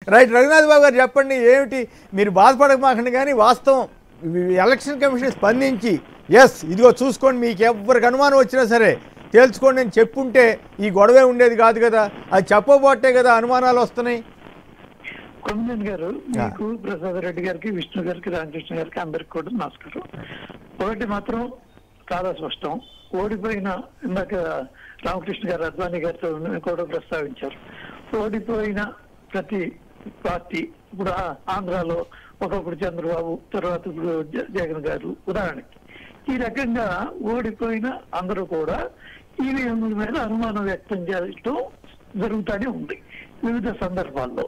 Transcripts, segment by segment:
Right Raghunath బాబు గారు చెప్పండి ఏమిటి మీరు బాధపడమాకండి కానీ వాస్తవం ఈ ఎలక్షన్ కమిషన్ స్పందించి ఎస్ ఇదిగో చూసుకోండి మీకు ఎవరికి అనుమానం వచ్చినా సరే తేల్చుకోండి అని చెప్పుంటే ఈ గొడవే ఉండేది కాదు కదా అది చెప్పబోటే కదా అనుమానాలు వస్తున్నాయి కొమ్మన్ గారు మీకు ప్రసాద్ రెడ్డి గారికి విష్ణు గారికి రామకృష్ణ గారికి అందరికి కూడా నమస్కారం ఒకటి మాత్రం చాలా స్పష్టం ఓడిపోయిన ఇందాక రామకృష్ణ గారు అద్వానీ గారితో కూడా ప్రస్తావించారు ఓడిపోయిన ప్రతి పార్టీ ఇప్పుడు ఆ- ఆంధ్రాలో ఒకప్పుడు చంద్రబాబు తర్వాత ఇప్పుడు జ- జగన్ గారు ఉదాహరణకి ఈ రకంగా ఓడిపోయిన అందరూ కూడా ఈవీఎంల మీద అనుమానం వ్యక్తం చేయటం జరుగుతూనే ఉంది వివిధ సందర్భాల్లో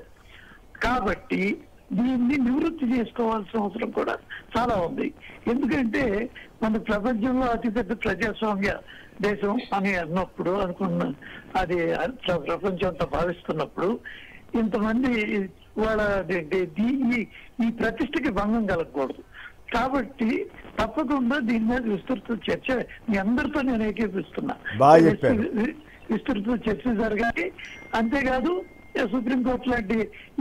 కాబట్టి దీన్ని నివృత్తి చేసుకోవాల్సిన అవసరం కూడా చాలా ఉంది ఎందుకంటే మన ప్రపంచంలో అతిపెద్ద ప్రజాస్వామ్య దేశం అని అన్నప్పుడు అనుకున్న అది ప్ర- ప్రపంచం అంతా భావిస్తున్నప్పుడు ఇంతమంది వాళ్ళ ది- ది- దీ- ఈ- ఈ ప్రతిష్టకి భంగం కలగకూడదు కాబట్టి తప్పకుండా దీని మీద విస్తృత చర్చ మీ అందరితో నేను ఏకీపిస్తున్నా బాగా చెప్పారు. వి- విస్తృత చర్చ జరగాలి అంతేకాదు ఏ సుప్రీంకోర్టు లాంటి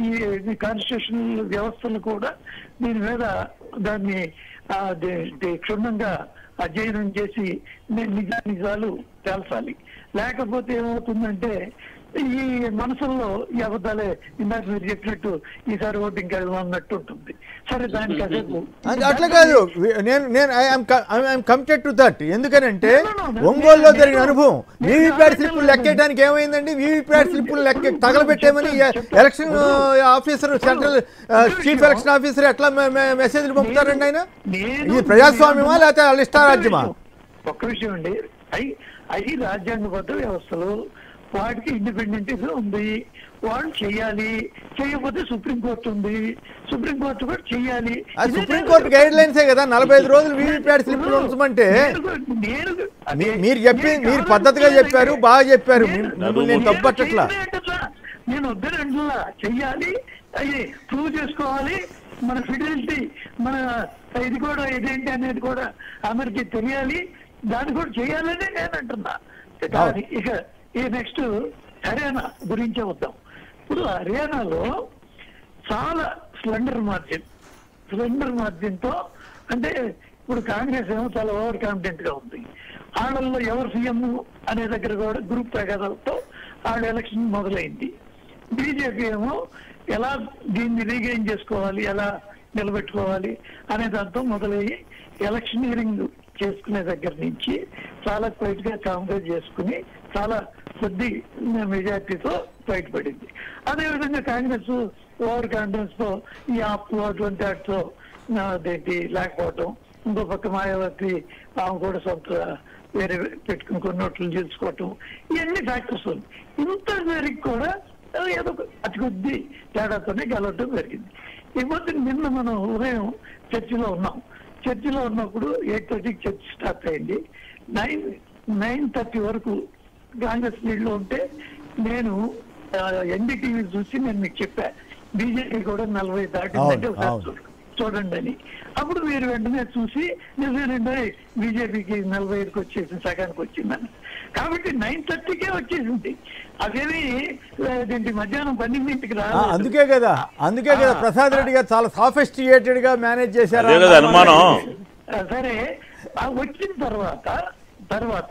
ఈ కాన్స్టిట్యూషనల్ వ్యవస్థలు కూడా దీని మీద దాన్ని ఆ, ది- ది- క్షుణ్ణంగా అధ్యయనం చేసి ని- నిజ నిజాలు తేల్చాలి లేకపోతే ఏమవుతుందంటే ఈ మనసుల్లో ఈ అబద్ధాలే ఇందాక మీరు చెప్పినట్టు ఈసారి ఓటింగ్ వెళ్దాం అన్నట్టు ఉంటుంది సరే దానికి అసేపు అది అట్లా కాదు వి- నేను నేను ఐఎమ్ కమిటెడ్ టు దట్ ఎందుకనంటే No, no, no. ఒంగోలులో నేను- జరిగిన అనుభవం నేను వీవీప్యాట్ నేను స్లిప్పులు నేను లెక్కేయడానికి ఏమైందండి వీవీప్యాట్ స్లిప్పులు లెక్క తగలబెట్టేమని చెప్తాను. Election officer central chief election officer ఎట్లా మె- మె- మెసేజ్లు పంపుతారండి ఆయన నేను- ఇది ప్రజాస్వామ్యమా నేను- లేకపోతే వాళ్ళ ఇష్టారాజ్యమా ఒక్క విషయం అండి అవి అవి రాజ్యాంగబద్ధ వ్యవస్థలు వాటికి ఇండిపెండెంట్ గా ఉంది వాళ్ళు చేయాలి చేయకపోతే సుప్రీంకోర్టు ఉంది సుప్రీంకోర్టు కూడా చేయాలి ఆ సుప్రీంకోర్టు గైడ్ లైన్సే కదా నలభై ఐదు రోజులు వీవీప్యాట్ స్లిప్పులు ఉంచమంటే నేను- నేను మీ- మీరు చెప్పి నేను మీరు కావాలని పద్ధతిగా చేయలేదు. చెప్పారు బాగా చెప్పారు నేను- మిమ్మల్ని నేను నేను తప్పట్లా చేయలేదట్లా. నేను వద్దనంటున్నా చెయ్యాలి అది ప్రూవ్ చేసుకోవాలి మన ఫిడిలిటీ మన ఇది కూడా ఇదేంటి అనేది కూడా అందరికి తెలియాలి దాన్ని కూడా చేయాలని నేను అంటున్నా దాని ఇక ఈ నెక్స్ట్ హర్యానా గురించే వద్దాం ఇప్పుడు హర్యానాలో చాలా స్లెండర్ మార్జిన్ స్లెండర్ మార్జిన్ తో అంటే ఇప్పుడు కాంగ్రెస్ ఏమో చాలా ఓవర్ కాన్ఫిడెంట్ గా ఉంది ఆడల్లో ఎవరు సీఎం అనే దగ్గర కూడా గ్రూప్ తగాదాలతో ఆడ ఎలక్షన్ మొదలైంది బీజేపీ ఏమో ఎలా దీన్ని రీగైన్ చేసుకోవాలి ఎలా నిలబెట్టుకోవాలి అనే దాంతో మొదలయ్యి ఎలక్షనీరింగ్ చేసుకునే దగ్గర నుంచి చాలా క్వైట్ గా కాంగ్రెస్ చేసుకుని చాలా కొద్ది మెజార్టీతో బయటపడింది అదేవిధంగా కాంగ్రెస్ ఓవర్ కాన్ఫిడెన్స్ తో ఈ ఆప్ అటువంటి వాటితో ఆ, అదేంటి లేకపోవటం ఇంకో పక్క మాయావతి ఆమె కూడా సొంత వేరే పెట్టుకుని కొన్ని నోట్లు చేసుకోవటం ఇవన్నీ ఫ్యాక్టర్స్ ఉన్నాయి ఇంత జరిగి కూడా ఏదో ఒక అతి కొద్ది తేడాతోనే గెలవటం జరిగింది ఈ మధ్య నిన్న మనం ఉదయం చర్చిలో ఉన్నాం చర్చిలో ఉన్నప్పుడు ఎయిట్ థర్టీకి చర్చ్ స్టార్ట్ అయింది నైన్ నైన్ థర్టీ వరకు కాంగ్రెస్ లీడ్లో ఉంటే నేను ఎన్డీటీవీ చూసి నేను మీకు చెప్పా బీజేపీ కూడా నలభై దాటిందంటే అవును, ఒకసారి అవును. చూడు- చూడండి అని అప్పుడు మీరు వెంటనే చూసి నిజమేనండి బీజేపీకి నలభై ఐదుకి వచ్చేసింది సగానికి వచ్చిందని కాబట్టి నైన్ థర్టీకే వచ్చేసింది అదేమి ఏంటి మధ్యాహ్నం పన్నెండింటికి ఆ, రాలేదు అందుకే కదా అందుకే కదా ప్రసాద్ రెడ్డి గారు చాలా సాఫిస్టికేటెడ్ గా మేనేజ్ చేశారు అదే కదా అనుమానం ఆ, సరే ఆ వచ్చిన తర్వాత తర్వాత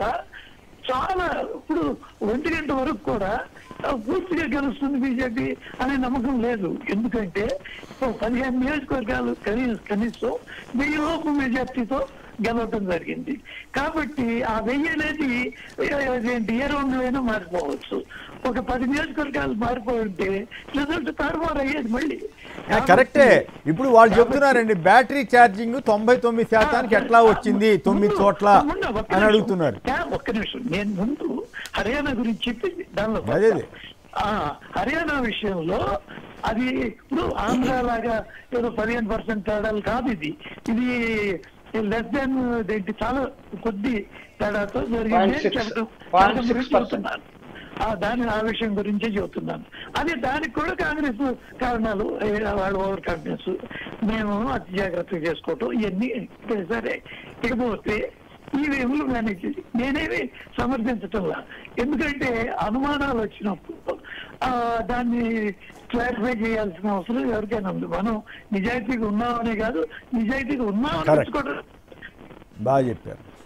చాలా ఇప్పుడు ఒంటి గంట వరకు కూడా ఆ, పూర్తిగా గెలుస్తుంది బీజేపీ అనే నమ్మకం లేదు ఎందుకంటే ఓ పదిహేను నియోజకవర్గాలు కనీసం కనీసం వెయ్యి లోపు మెజార్టీతో గెలవటం జరిగింది కాబట్టి ఆ వెయ్యి అనేది ఏ- ఏంటి ఏ రెండు అయినా మారిపోవచ్చు ఒక పది నియోజకవర్గాలు మారిపోయి ఉంటే రిజల్ట్ తారుమారు అయ్యేది మళ్ళీ ఆ, కరెక్టే ఇప్పుడు వాళ్ళు చెప్తున్నారండి బ్యాటరీ ఛార్జింగ్ తొంభై తొమ్మిది శాతానికి ఎట్లా వచ్చింది తొమ్మిది ముందు- చోట్ల ముందు ఒక్క అని నిమిషం. అడుగుతున్నారు యా, ఒక్క నిమిషం నేను ముందు హర్యానా గురించి చెప్పి దానిలో అదే, అదే. ఆ, హర్యానా విషయంలో అది ఇప్పుడు ఆంధ్ర లాగా ఏదో పదిహేను పర్సెంట్ తేడాలు కాదు ఇది ఇది లెస్ దాన్ ఏంటి చాలా కొద్ది తేడాతో జరిగింది అని 0.6 చెప్పడం- 0.6 చెప్పడం గురించి చెప్తున్నాను. ఆ దాని ఆ విషయం గురించే చెబుతున్నాను అదే దానికి కూడా కాంగ్రెస్ కారణాలు ఏ, వాళ్ళ ఓవర్ కాన్ఫిడెన్స్ మేము అతి జాగ్రత్తగా చేసుకోవటం ఇవన్నీ సరే ఇకపోతే ఈ వేములు మేనేజ్ చేసి నేనేమి సమర్థించటంలా ఎందుకంటే అనుమానాలు వచ్చినప్పుడు ఆ, దాన్ని క్లారిఫై చేయాల్సిన అవసరం ఎవరికైనా ఉంది మనం నిజాయితీగా ఉన్నామనే కాదు నిజాయితీగా ఉన్నామని Correct. తెచ్చుకోవడం బాగా చెప్పారు